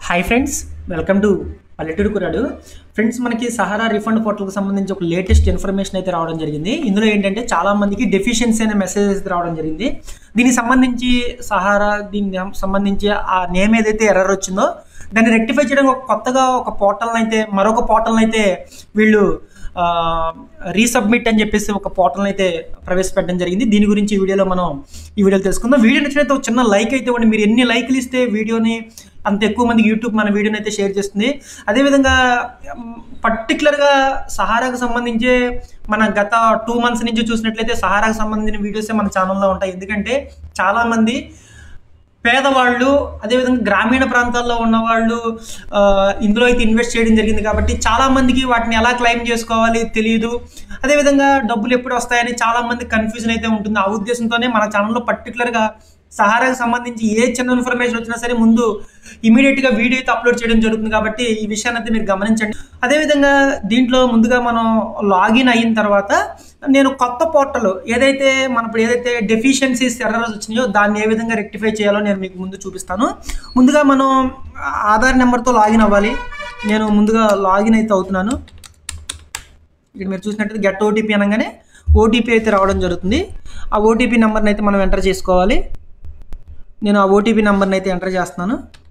hi friends welcome to Palleturu Kuradu friends మనకి Sahara refund పోర్టల్కి సంబంధించి ఒక లేటెస్ట్ ఇన్ఫర్మేషన్ అయితే రావడం జరిగింది ఇందులో ఏంటంటే చాలా మందికి డెఫిషియన్సీ అనే మెసేజ్ అయితే రావడం జరిగింది దీనికి సంబంధించి సహారా దీనికి సంబంధించి ఆ నేమ్ ఏదైతే ఎర్రర్ వచ్చిందో దాన్ని రెక్టిఫై చేయడానికి ఒక కొత్తగా ఒక పోర్టల్ని అయితే మరొక పోర్టల్ని అయితే వీళ్ళు రీసబ్మిట్ అని చెప్పేసి ఒక పోర్టల్ని అయితే ప్రవేశపెట్టడం జరిగింది దీని గురించి ఈ వీడియోలో మనం ఈ వీడియోలో తెలుసుకుందాం వీడియో నచ్చినైతే ఒక చిన్న లైక్ అయితే ఇవ్వండి మీరు ఎన్ని లైక్లు ఇస్తే వీడియోని అంత ఎక్కువ మందికి యూట్యూబ్ మన వీడియోని అయితే షేర్ చేస్తుంది అదేవిధంగా పర్టికులర్గా సహారాకు సంబంధించి మన గత టూ మంత్స్ నుంచి చూసినట్లయితే సహారాకు సంబంధించిన వీడియోసే మన ఛానల్లో ఉంటాయి ఎందుకంటే చాలామంది పేదవాళ్ళు అదేవిధంగా గ్రామీణ ప్రాంతాల్లో ఉన్న వాళ్ళు ఆ, ఇందులో అయితే ఇన్వెస్ట్ చేయడం జరిగింది కాబట్టి చాలా మందికి వాటిని ఎలా క్లెయిమ్ చేసుకోవాలి తెలియదు అదేవిధంగా డబ్బులు ఎప్పుడు వస్తాయని చాలా మంది కన్ఫ్యూజన్ అయితే ఉంటుంది ఆ ఉద్దేశంతోనే మన ఛానల్లో పర్టికులర్గా సహారాకు సంబంధించి ఏ చిన్న ఇన్ఫర్మేషన్ వచ్చినా సరే ముందు ఇమీడియట్గా వీడియో అయితే అప్లోడ్ చేయడం జరుగుతుంది కాబట్టి ఈ విషయాన్ని అయితే మీరు గమనించండి అదేవిధంగా దీంట్లో ముందుగా మనం లాగిన్ అయిన తర్వాత నేను కొత్త పోర్టల్ ఏదైతే మన ఇప్పుడు ఏదైతే డెఫిషియన్సీస్ ఎర్రర్స్ వచ్చినాయో దాన్ని ఏ విధంగా రెక్టిఫై చేయాలో నేను మీకు ముందు చూపిస్తాను ముందుగా మనం ఆధార్ నెంబర్తో లాగిన్ అవ్వాలి నేను ముందుగా లాగిన్ అయితే అవుతున్నాను ఇక్కడ మీరు చూసినట్టయితే గెట్ ఓటీపీ అనగానే ఓటీపీ అయితే రావడం జరుగుతుంది ఆ ఓటీపీ నెంబర్ని అయితే మనం ఎంటర్ చేసుకోవాలి నేను ఆ ఓటీపీ నెంబర్ని అయితే ఎంటర్ చేస్తున్నాను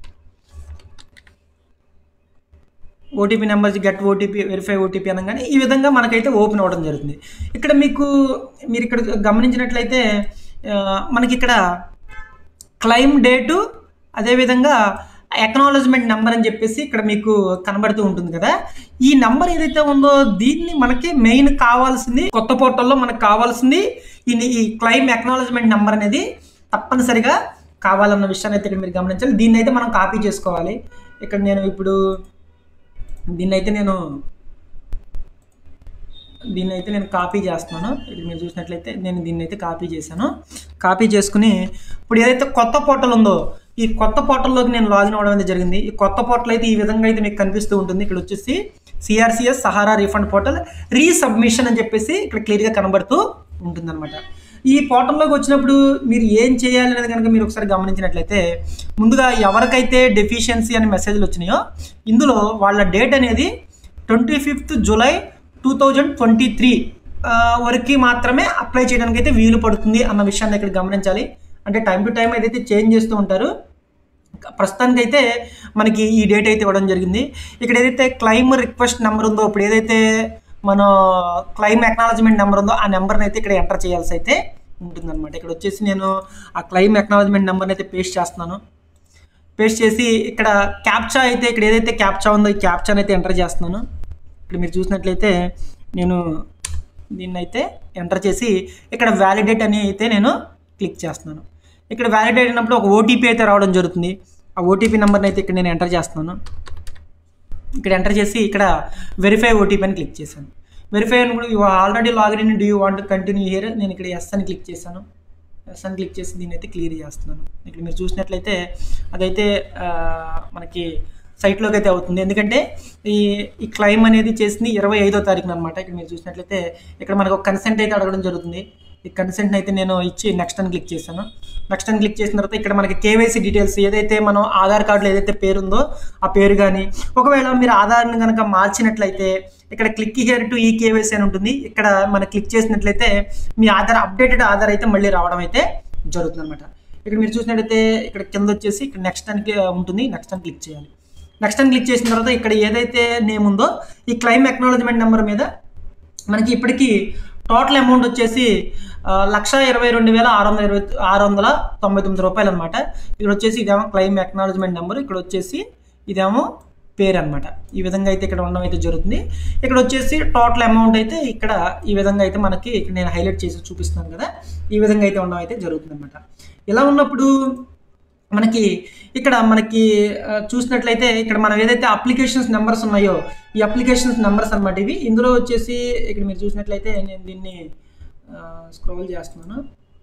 OTP number get OTP verify OTP అనగానే ఈ విధంగా మనకైతే ఓపెన్ అవ్వడం జరుగుతుంది ఇక్కడ మీకు మీరు ఇక్కడ గమనించినట్లయితే ఆ, మనకి ఇక్కడ క్లైమ్ డేటు అదేవిధంగా ఎకనాలజ్మెంట్ నెంబర్ అని చెప్పేసి ఇక్కడ మీకు కనబడుతూ ఉంటుంది కదా ఈ నెంబర్ ఏదైతే ఉందో దీన్ని మనకి మెయిన్ కావాల్సింది కొత్త పోర్టల్లో మనకు కావాల్సింది ఇది ఈ క్లైమ్ ఎకనాలజ్మెంట్ నెంబర్ అనేది తప్పనిసరిగా కావాలన్న విషయాన్ని అయితే ఇక్కడ మీరు గమనించాలి దీన్ని అయితే మనం కాపీ చేసుకోవాలి ఇక్కడ నేను ఇప్పుడు దీన్ని అయితే నేను దీన్ని అయితే నేను కాపీ చేస్తున్నాను ఇది మీరు చూసినట్లయితే నేను దీన్ని అయితే కాపీ చేశాను కాపీ చేసుకుని ఇప్పుడు ఏదైతే కొత్త పోర్టల్ ఉందో ఈ కొత్త పోర్టల్లోకి నేను లాగిన్ అవ్వడం అయితే జరిగింది ఈ కొత్త పోర్టల్ అయితే ఈ విధంగా అయితే మీకు కనిపిస్తూ ఉంటుంది ఇక్కడ వచ్చేసి CRCS Sahara refund portal resubmission అని చెప్పేసి ఇక్కడ క్లియర్గా కనబడుతూ ఉంటుందన్నమాట ఈ పోర్టల్లోకి వచ్చినప్పుడు మీరు ఏం చేయాలి అనేది కనుక మీరు ఒకసారి గమనించినట్లయితే ముందుగా ఎవరికైతే డెఫిషియన్సీ అనే మెసేజ్లు వచ్చినాయో ఇందులో వాళ్ళ డేట్ అనేది twenty fifth July two thousand twenty three వరకు మాత్రమే అప్లై చేయడానికి అయితే వీలు పడుతుంది అన్న విషయాన్ని ఇక్కడ గమనించాలి అంటే టైం టు టైం ఏదైతే చేంజ్ చేస్తూ ఉంటారు ప్రస్తుతానికైతే మనకి ఈ డేట్ అయితే ఇవ్వడం జరిగింది ఇక్కడ ఏదైతే క్లైమ్ రిక్వెస్ట్ నెంబర్ ఉందో ఇప్పుడు ఏదైతే మన క్లైమ్ ఎక్నాలజ్మెంట్ నెంబర్ ఉందో ఆ నెంబర్ని అయితే ఇక్కడ ఎంటర్ చేయాల్సి అయితే ఉంటుందన్నమాట ఇక్కడ వచ్చేసి నేను ఆ క్లైమ్ ఎక్నాలజ్మెంట్ నెంబర్ని అయితే పేస్ట్ చేస్తున్నాను పేస్ట్ చేసి ఇక్కడ క్యాప్చా అయితే ఇక్కడ ఏదైతే క్యాప్చా ఉందో ఈ క్యాప్చాని అయితే ఎంటర్ చేస్తున్నాను ఇక్కడ మీరు చూసినట్లయితే నేను దీన్ని అయితే ఎంటర్ చేసి ఇక్కడ వ్యాలిడేట్ అని అయితే నేను క్లిక్ చేస్తున్నాను ఇక్కడ వ్యాలిడేట్ అయినప్పుడు ఒక ఓటీపీ అయితే రావడం జరుగుతుంది ఆ ఓటీపీ నెంబర్ని అయితే ఇక్కడ నేను ఎంటర్ చేస్తున్నాను ఇక్కడ ఎంటర్ చేసి ఇక్కడ వెరిఫై ఓటీపీ అని క్లిక్ చేశాను వెరిఫై అని కూడా you already login in do you want continue here నేను ఇక్కడ ఎస్ అని క్లిక్ చేశాను ఎస్ అని క్లిక్ చేసి దీన్ని అయితే క్లియర్ చేస్తున్నాను ఇక్కడ మీరు చూసినట్లయితే అదైతే ఆ, మనకి సైట్లోకి అయితే అవుతుంది ఎందుకంటే ఈ ఈ క్లైమ్ అనేది చేసింది ఇరవై ఐదో తారీఖున అనమాట ఇక్కడ మీరు చూసినట్లయితే ఇక్కడ మనకు ఒక కన్సెంట్ అయితే అడగడం జరుగుతుంది ఈ కన్సెంట్ని అయితే నేను ఇచ్చి నెక్స్ట్ అని క్లిక్ చేశాను నెక్స్ట్ అని క్లిక్ చేసిన తర్వాత ఇక్కడ మనకి కేవైసీ డీటెయిల్స్ ఏదైతే మనం ఆధార్ కార్డులో ఏదైతే పేరు ఉందో ఆ పేరు కానీ ఒకవేళ మీరు ఆధార్ని కనుక మార్చినట్లయితే ఇక్కడ click here to e KYC అని ఉంటుంది ఇక్కడ మనం క్లిక్ చేసినట్లయితే మీ ఆధార్ అప్డేటెడ్ ఆధార్ అయితే మళ్ళీ రావడం అయితే జరుగుతుంది అనమాట ఇక్కడ మీరు చూసినట్లయితే ఇక్కడ కింద వచ్చేసి ఇక్కడ నెక్స్ట్ అని ఉంటుంది నెక్స్ట్ అని క్లిక్ చేయాలి నెక్స్ట్ అని క్లిక్ చేసిన తర్వాత ఇక్కడ ఏదైతే నేమ్ ఉందో ఈ క్లైమ్ ఎక్నాలజ్మెంట్ నెంబర్ మీద మనకి ఇప్పటికీ టోటల్ అమౌంట్ వచ్చేసి ఆ, లక్ష ఇరవై రెండు వేల ఆరు వందల ఇరవై ఆరు వందల తొంభై తొమ్మిది రూపాయలు అనమాట ఇక్కడ వచ్చేసి ఇదేమో క్లైమ్ ఎక్నాలజ్మెంట్ నెంబర్ ఇక్కడ వచ్చేసి ఇదేమో పేరు అనమాట ఈ విధంగా అయితే ఇక్కడ ఉండడం అయితే జరుగుతుంది ఇక్కడ వచ్చేసి టోటల్ అమౌంట్ అయితే ఇక్కడ ఈ విధంగా అయితే మనకి ఇక్కడ నేను హైలైట్ చేసి చూపిస్తున్నాను కదా ఈ విధంగా అయితే ఉండడం అయితే జరుగుతుంది అనమాట ఇలా ఉన్నప్పుడు మనకి ఇక్కడ మనకి ఆ, చూసినట్లయితే ఇక్కడ మనం ఏదైతే అప్లికేషన్స్ నెంబర్స్ ఉన్నాయో ఈ అప్లికేషన్స్ నెంబర్స్ అన్నమాట ఇవి ఇందులో వచ్చేసి ఇక్కడ మీరు చూసినట్లయితే నేను దీన్ని స్క్రోల్ చేస్తున్నాను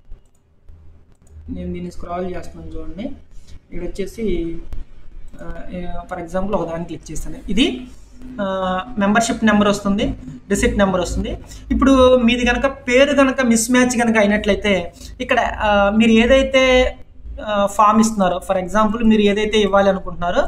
నేను దీన్ని స్క్రాల్ చేస్తున్నాను చూడండి ఇక్కడ వచ్చేసి ఫర్ ఎగ్జాంపుల్ ఒక దాన్ని క్లిక్ చేస్తాను ఇది మెంబర్షిప్ నెంబర్ వస్తుంది రిసిప్ట్ నెంబర్ వస్తుంది ఇప్పుడు మీది కనుక పేరు కనుక మిస్ మ్యాచ్ కనుక అయినట్లయితే ఇక్కడ ఆ, మీరు ఏదైతే ఫామ్ ఇస్తున్నారో ఫర్ ఎగ్జాంపుల్ మీరు ఏదైతే ఇవ్వాలి అనుకుంటున్నారో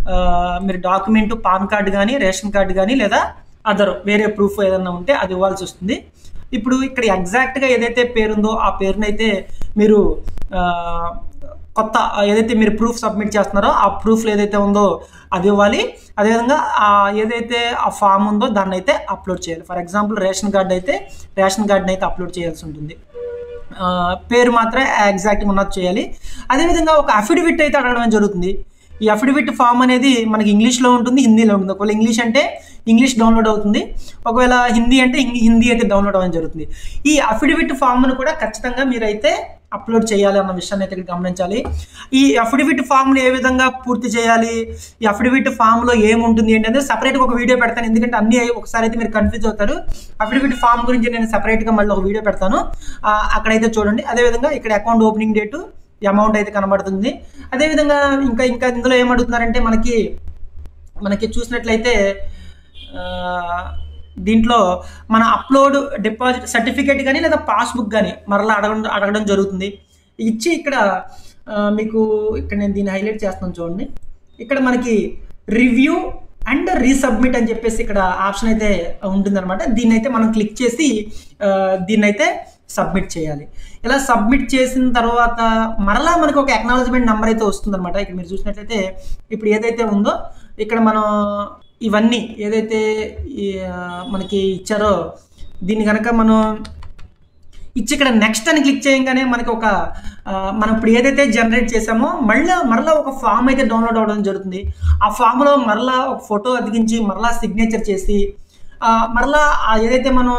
ఆ, మీరు డాక్యుమెంట్ పాన్ కార్డు కానీ రేషన్ కార్డు కానీ లేదా అదర్ వేరే ప్రూఫ్ ఏదైనా ఉంటే అది ఇవ్వాల్సి వస్తుంది ఇప్పుడు ఇక్కడ ఎగ్జాక్ట్గా ఏదైతే పేరుందో ఆ పేరునైతే మీరు ఆ, కొత్త ఏదైతే మీరు ప్రూఫ్ సబ్మిట్ చేస్తున్నారో ఆ ప్రూఫ్లో ఏదైతే ఉందో అది ఇవ్వాలి అదేవిధంగా ఆ ఏదైతే ఆ ఫామ్ ఉందో దాన్ని అయితే అప్లోడ్ చేయాలి ఫర్ ఎగ్జాంపుల్ రేషన్ కార్డు అయితే రేషన్ కార్డుని అయితే అప్లోడ్ చేయాల్సి ఉంటుంది ఆ, పేరు మాత్రం ఎగ్జాక్ట్గా ఉన్నది చేయాలి అదేవిధంగా ఒక అఫిడవిట్ అయితే అడగడం జరుగుతుంది ఈ అఫిడవిట్ ఫామ్ అనేది మనకి ఇంగ్లీష్లో ఉంటుంది హిందీలో ఉంటుంది ఒకవేళ ఇంగ్లీష్ అంటే ఇంగ్లీష్ డౌన్లోడ్ అవుతుంది ఒకవేళ హిందీ అంటే ఇంగ్- హిందీ అయితే డౌన్లోడ్ అవ్వడం జరుగుతుంది ఈ అఫిడవిట్ ఫామ్ను కూడా ఖచ్చితంగా మీరైతే అప్లోడ్ చేయాలి అన్న విషయాన్ని అయితే ఇక్కడ గమనించాలి ఈ అఫిడవిట్ ఫామ్ని ఏ విధంగా పూర్తి చేయాలి ఈ అఫిడవిట్ ఫామ్లో ఏముంటుంది ఏంటంటే సపరేట్గా ఒక వీడియో పెడతాను ఎందుకంటే అన్ని ఒకసారి అయితే మీరు కన్ఫ్యూజ్ అవుతారు అఫిడవిట్ ఫామ్ గురించి నేను సపరేట్గా మళ్ళీ ఒక వీడియో పెడతాను ఆ, అక్కడైతే చూడండి అదేవిధంగా ఇక్కడ అకౌంట్ ఓపెనింగ్ డేటు అమౌంట్ అయితే కనబడుతుంది అదేవిధంగా ఇంకా ఇంకా ఇందులో ఏమడుగుతున్నారంటే మనకి మనకి చూసినట్లయితే ఆ, దీంట్లో మన అప్లోడ్ డిపాజిట్ సర్టిఫికేట్ కానీ లేదా పాస్బుక్ కానీ మరలా అడగడం అడగడం జరుగుతుంది ఇచ్చి ఇక్కడ ఆ, మీకు ఇక్కడ నేను దీన్ని హైలైట్ చేస్తున్నాను చూడండి ఇక్కడ మనకి రివ్యూ అండ్ రీసబ్మిట్ అని చెప్పేసి ఇక్కడ ఆప్షన్ అయితే ఉంటుందన్నమాట దీన్ని అయితే మనం క్లిక్ చేసి ఆ, దీన్ని అయితే సబ్మిట్ చేయాలి ఇలా సబ్మిట్ చేసిన తర్వాత మరలా మనకు ఒక అక్నాలజ్మెంట్ నెంబర్ అయితే వస్తుందన్నమాట ఇక్కడ మీరు చూసినట్లయితే ఇప్పుడు ఏదైతే ఉందో ఇక్కడ మనం ఇవన్నీ ఏదైతే ఈ, ఆ, మనకి ఇచ్చారో దీన్ని కనుక మనం ఇచ్చి ఇక్కడ నెక్స్ట్ అని క్లిక్ చేయగానే మనకి ఒక ఆ, మనం ఇప్పుడు ఏదైతే జనరేట్ చేసామో మళ్ళీ మరలా ఒక ఫామ్ అయితే డౌన్లోడ్ అవ్వడం జరుగుతుంది ఆ ఫామ్లో మరలా ఒక ఫోటో అతికించి మరలా సిగ్నేచర్ చేసి ఆ, మరలా ఆ ఏదైతే మనం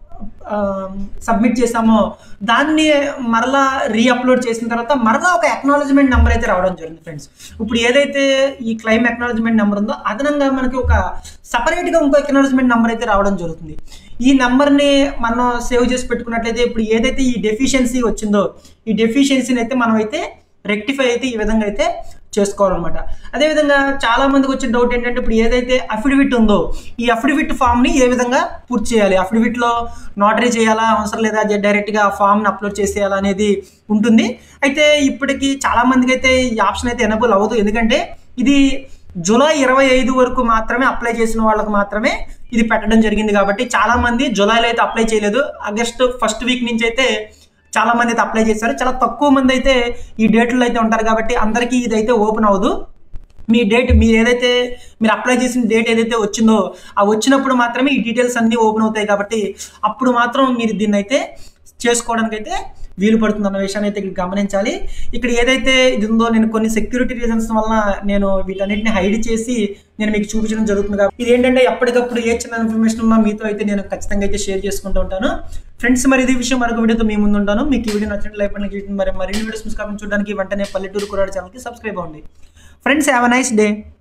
సబ్మిట్ చేసామో దాన్ని మరలా రీఅప్లోడ్ చేసిన తర్వాత మరలా ఒక అక్నాలజ్మెంట్ నెంబర్ అయితే రావడం జరిగింది ఫ్రెండ్స్ ఇప్పుడు ఏదైతే ఈ క్లైమ్ అక్నాలజ్మెంట్ నెంబర్ ఉందో అదనంగా మనకి ఒక సపరేట్గా ఇంకో అక్నాలజ్మెంట్ నెంబర్ అయితే రావడం జరుగుతుంది ఈ నెంబర్ని మనం సేవ్ చేసి పెట్టుకున్నట్లయితే ఇప్పుడు ఏదైతే ఈ డెఫిషియన్సీ వచ్చిందో ఈ డెఫిషియన్సీని అయితే మనం అయితే రెక్టిఫై అయితే ఈ విధంగా అయితే చేసుకోవాలన్నమాట అదేవిధంగా చాలా మందికి వచ్చే డౌట్ ఏంటంటే ఇప్పుడు ఏదైతే అఫిడవిట్ ఉందో ఈ అఫిడవిట్ ఫామ్ని ఏ విధంగా పూర్తి చేయాలి అఫిడవిట్లో నోటరీ చేయాలా అవసరం లేదా డైరెక్ట్గా ఆ ఫామ్ని అప్లోడ్ చేసేయాలా అనేది ఉంటుంది అయితే ఇప్పటికి చాలా మందికి అయితే ఈ ఆప్షన్ అయితే ఎనబుల్ అవ్వదు ఎందుకంటే ఇది జూలై ఇరవై ఐదు వరకు మాత్రమే అప్లై చేసిన వాళ్ళకి మాత్రమే ఇది పెట్టడం జరిగింది కాబట్టి చాలా మంది జూలైలో అయితే అప్లై చేయలేదు ఆగస్ట్ ఫస్ట్ వీక్ నుంచి అయితే చాలా మంది అయితే అప్లై చేశారు చాలా తక్కువ మంది అయితే ఈ డేట్లో అయితే ఉంటారు కాబట్టి అందరికీ ఇది అయితే ఓపెన్ అవ్వదు మీ డేట్ మీరు ఏదైతే మీరు అప్లై చేసిన డేట్ ఏదైతే వచ్చిందో ఆ వచ్చినప్పుడు మాత్రమే ఈ డీటెయిల్స్ అన్నీ ఓపెన్ అవుతాయి కాబట్టి అప్పుడు మాత్రం మీరు దీన్ని అయితే చేసుకోవడానికి అయితే వీలు పడుతుంది అన్న విషయాన్ని అయితే ఇక్కడ గమనించాలి ఇక్కడ ఏదైతే ఇది ఉందో నేను కొన్ని సెక్యూరిటీ రీజన్స్ వలన నేను వీటన్నిటిని హైడ్ చేసి నేను మీకు చూపించడం జరుగుతుంది కాబట్టి ఇది ఏంటంటే ఎప్పటికప్పుడు ఏ చిన్న ఇన్ఫర్మేషన్ ఉన్నా మీతో అయితే నేను ఖచ్చితంగా అయితే షేర్ చేసుకుంటూ ఉంటాను ఫ్రెండ్స్ మరి ఇది విషయం మరొక వీడియోతో మీ ముందు ఉంటాను మీకు ఈ వీడియో నచ్చినట్లు లైక్ పని మరి మరిన్ని వీడియోస్ మిస్ కాకుండా చూడడానికి వెంటనే పల్లెటూరు కురాడు ఛానల్కి సబ్స్క్రైబ్ అవ్వండి friends have a nice day